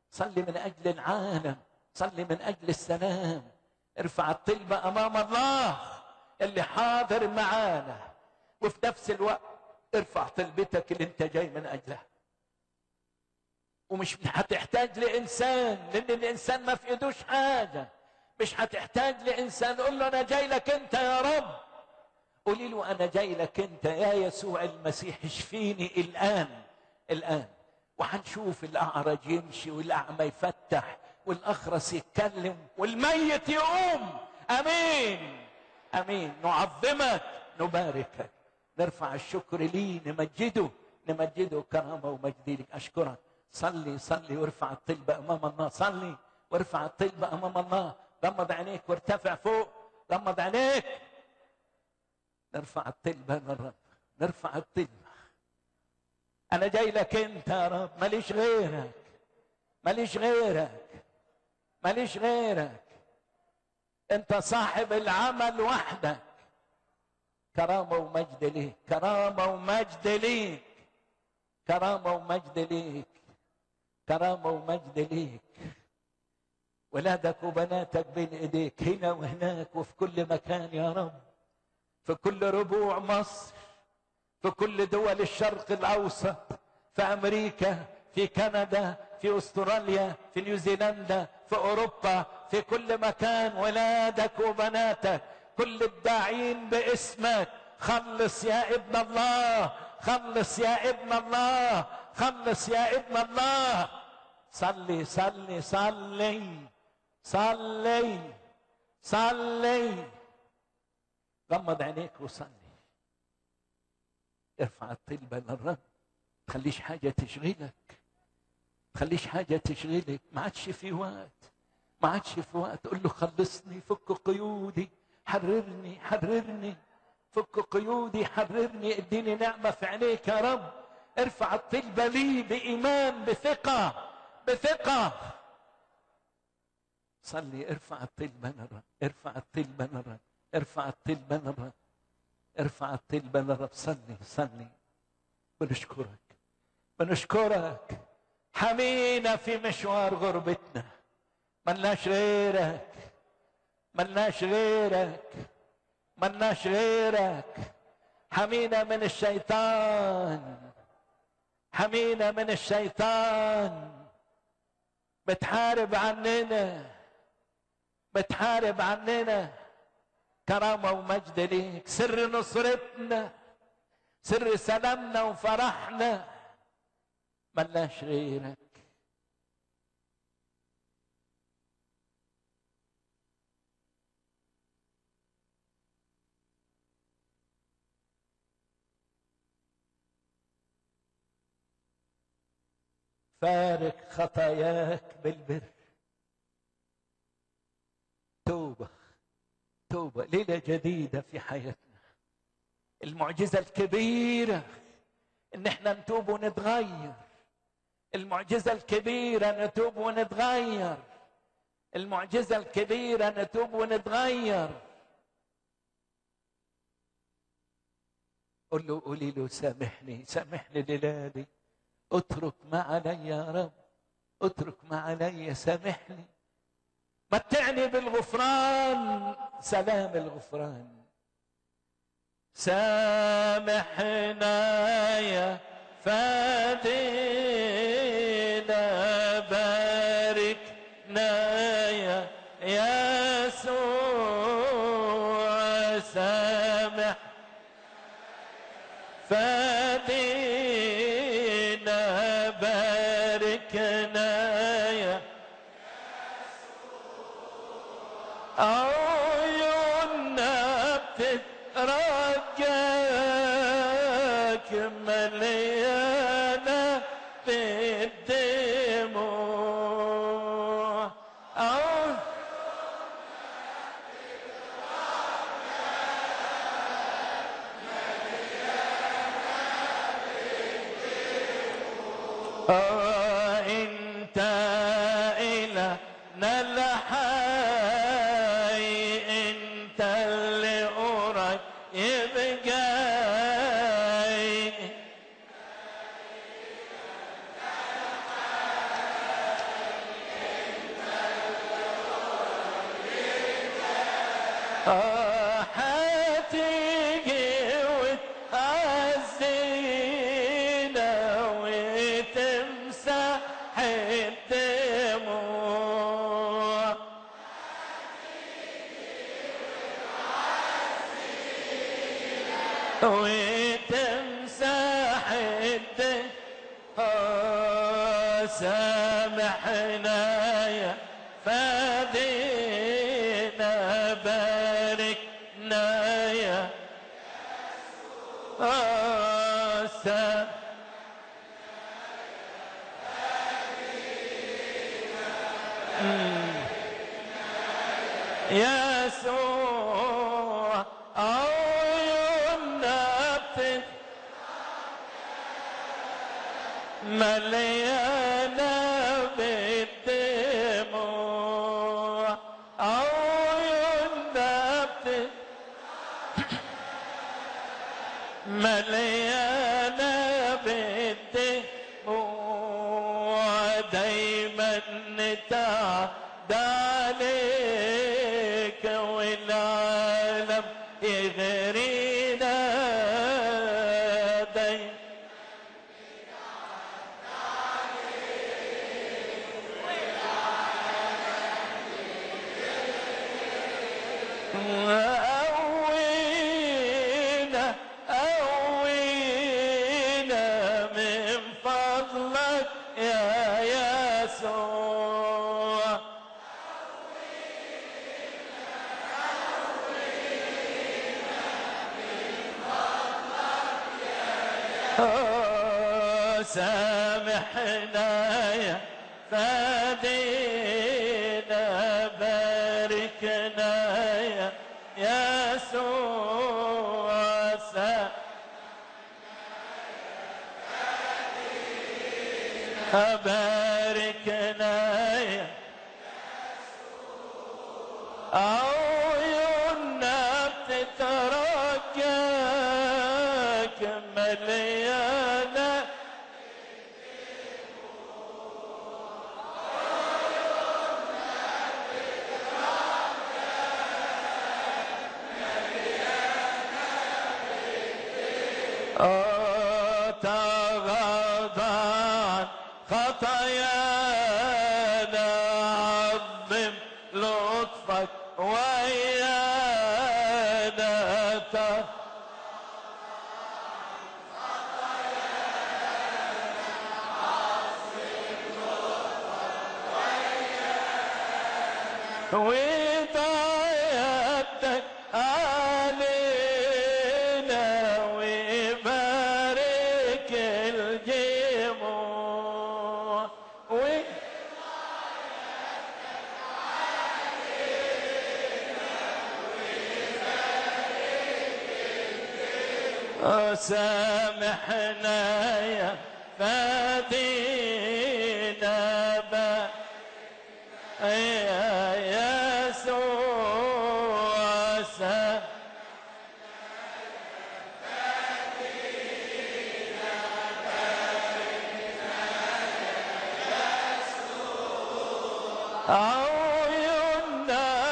صلي من اجل العالم صلي من اجل السلام ارفع الطلبه امام الله اللي حاضر معانا وفي نفس الوقت ارفع طلبتك اللي انت جاي من اجلها ومش هتحتاج لانسان لان الانسان ما في ايدوش حاجه مش هتحتاج لانسان قول له انا جاي لك انت يا رب قولي له انا جاي لك انت يا يسوع المسيح اشفيني الان الان وهنشوف الاعرج يمشي والاعمى يفتح والاخرس يتكلم والميت يقوم امين امين نعظمك نباركك نرفع الشكر ليه نمجده نمجده كرامه ومجد لك اشكرك صلي صلي وارفع الطلبه امام الله صلي وارفع الطلبه امام الله غمض عينيك وارتفع فوق غمض عينيك نرفع الطلبه للرب نرفع الطلبه انا جاي لك انت يا رب ماليش غيرك ماليش غيرك ماليش غيرك انت صاحب العمل وحدك كرامه ومجد ليك كرامه ومجد ليك كرامه ومجد ليك كرامه ومجد ليك ولادك وبناتك بين ايديك هنا وهناك وفي كل مكان يا رب في كل ربوع مصر في كل دول الشرق الاوسط في امريكا في كندا في استراليا في نيوزيلندا في اوروبا في كل مكان ولادك وبناتك كل الداعين باسمك خلص يا ابن الله خلص يا ابن الله خلص يا ابن الله صلي صلي صلي صلي صلي غمض عينيك وصلي ارفع الطلبة للرب تخليش حاجة تشغلك تخليش حاجة تشغلك ما عادش في وقت ما عادش في وقت قول له خلصني فك قيودي حررني حررني فك قيودي حررني اديني نعمة في عينيك يا رب ارفع الطلبة لي بإيمان بثقة بثقة صلي ارفع الطلبة للرب ارفع الطلبة للرب ارفع الطلبة للرب ارفع الطلبة للرب صلي صلي بنشكرك بنشكرك حمينا في مشوار غربتنا ملناش غيرك ملناش غيرك ملناش غيرك حمينا من الشيطان حمينا من الشيطان بتحارب عننا بتحارب عننا كرامة ومجد ليك سر نصرتنا سر سلامنا وفرحنا ملناش غيرك فارق خطاياك بالبر توبة توبة ليلة جديدة في حياتنا المعجزة الكبيرة ان احنا نتوب ونتغير المعجزة الكبيرة نتوب ونتغير المعجزة الكبيرة نتوب ونتغير قل له قولي له سامحني سامحني ليلادي اترك ما علي يا رب اترك ما علي سامحني متعني بالغفران سلام الغفران سامحنا يا فادينا باركنا يا يسوع سامح فادينا باركنا يا عيوننا بتترجاك مليانة بالدموع عيون آه انت إلهنا الحي انت اللي قريب جاي وتمسح الدين سامحنا يا فادينا باركنا يا سامحنا يسوع عيوننا بتت مليانة بالدموع عيوننا بتت مليانة بالدموع دايما نتعدى عليك والعالم يغرينا دايما أوينا أوينا من فضلك يا يسوع أوه، سامحنا يا فادينا باركنا يا يسوع سامحنا باركنا يا عيوننا بتترجاك مليانة آه، تغاضى عن خطايانا عظم لطفك ويانا ت- وضايقتك علينا وبارك الجموع و... سامحنا يا فادينا با يا يسوع سامحنا عيوننا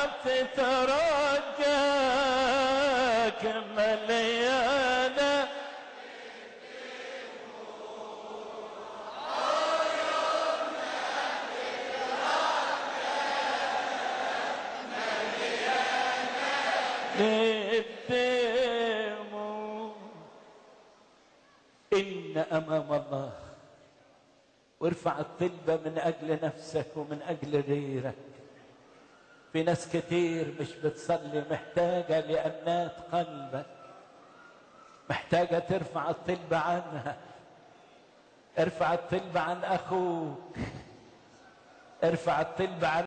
بتترجاك مليانة بالدموع إن أمام الله وارفع الطلبة من أجل نفسك ومن أجل غيرك في ناس كتير مش بتصلي محتاجة لأنات قلبك محتاجة ترفع الطلبة عنها ارفع الطلبة عن أخوك ارفع الطلبة عن